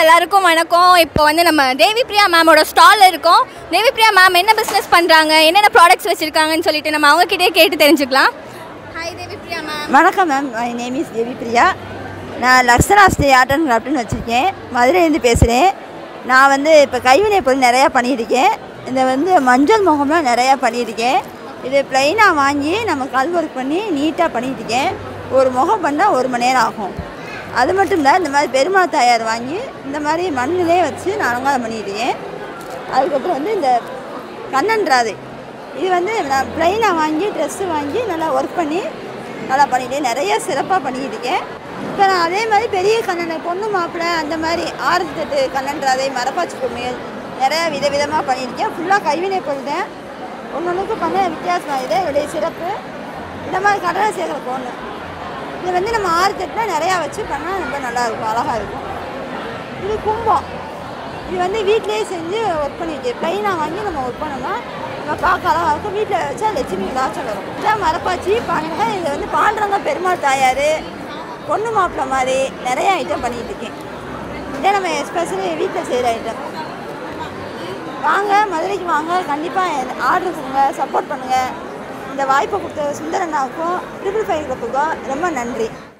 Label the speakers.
Speaker 1: எல்லாருக்கும் வணக்கம் இப்போ வந்து நம்ம தேவி பிரியா மேமோட ஸ்டால் இருக்கோம் தேவி பிரியா மேம் என்ன பிஸ்னஸ் பண்ணுறாங்க என்னென்ன ப்ராடக்ட்ஸ் வச்சுருக்காங்கன்னு சொல்லிட்டு நம்ம அவங்ககிட்டயே கேட்டு தெரிஞ்சுக்கலாம் ஹாய் தேவி பிரியா மேம்
Speaker 2: வணக்கம் ma'am my name is Devi Priya நான் லக்ஷனா ஸ்ரீ ஆர்ட் அண்ட் கிராஃப்ட்னு வச்சுருக்கேன் மதுரையிலேருந்து பேசுகிறேன் நான் வந்து இப்போ கைவினை பொருள் நிறையா பண்ணியிருக்கேன் இந்த வந்து மஞ்சள் முகம்லாம் நிறையா பண்ணியிருக்கேன் இது ப்ளைனாக வாங்கி நம்ம கல் ஒர்க் பண்ணி நீட்டாக பண்ணியிருக்கேன் ஒரு முகம் பண்ணால் ஒரு மணி நேரம் ஆகும் அது மட்டும் இல்லை இந்த மாதிரி பெருமாள் தாயார் வாங்கி இந்த மாதிரி மண்ணிலே வச்சு நான் அலங்காரம் பண்ணியிருக்கேன் அதுக்கப்புறம் வந்து இந்த கண்ணன் ராதை இது வந்து நான் ப்ளைனாக வாங்கி ட்ரெஸ்ஸு வாங்கி நல்லா ஒர்க் பண்ணி நல்லா பண்ணிட்டேன் நிறைய சிறப்பாக பண்ணிக்கிட்டு இருக்கேன் இப்போ நான் அதே மாதிரி பெரிய கண்ணனை பொண்ணு மாப்பிள்ளை அந்த மாதிரி ஆயிரத்தி எட்டு கண்ணன் ராதை மரப்பாச்சி பொம்மைகள் நிறையா விதவிதமாக பண்ணியிருக்கேன் ஃபுல்லாக கைவினை பொருள் தான் ஒன்று ஒன்றுக்கு பண்ண வித்தியாசமாக இது என்னுடைய சிறப்பு இந்த மாதிரி கடலை சேர்க்குற பொண்ணு இது வந்து நம்ம ஆறு தட்டில் நிறையா வச்சு பண்ணால் ரொம்ப நல்லாயிருக்கும் அழகாக இருக்கும் இது கும்பம் இது வந்து வீட்டிலேயே செஞ்சு ஒர்க் பண்ணி வைக்க ப்ளைனாக வாங்கி நம்ம ஒர்க் பண்ணோம்னா நம்ம பார்க்க அழகாக இருக்கும் வீட்டில் வச்சா லட்சுமி விளாச்சம் வரும் இதான் மரப்பாச்சி பாருங்க இது வந்து பாண்டவங்க பெருமாள் தாயார் பொண்ணு மாப்பிள்ளை மாதிரி நிறைய ஐட்டம் பண்ணிட்டு இருக்கேன் இதான் நம்ம எஸ்பெஷலி வீட்டில் செய்கிற ஐட்டம் வாங்க மதுரைக்கு வாங்க கண்டிப்பாக ஆர்டர் கொடுங்க சப்போர்ட் பண்ணுங்கள் இந்த வாய்ப்பை கொடுத்த சுந்தரண்ணாவுக்கும் ட்ரிபிள் ஃபைவ் கிளப்புக்கும் ரொம்ப நன்றி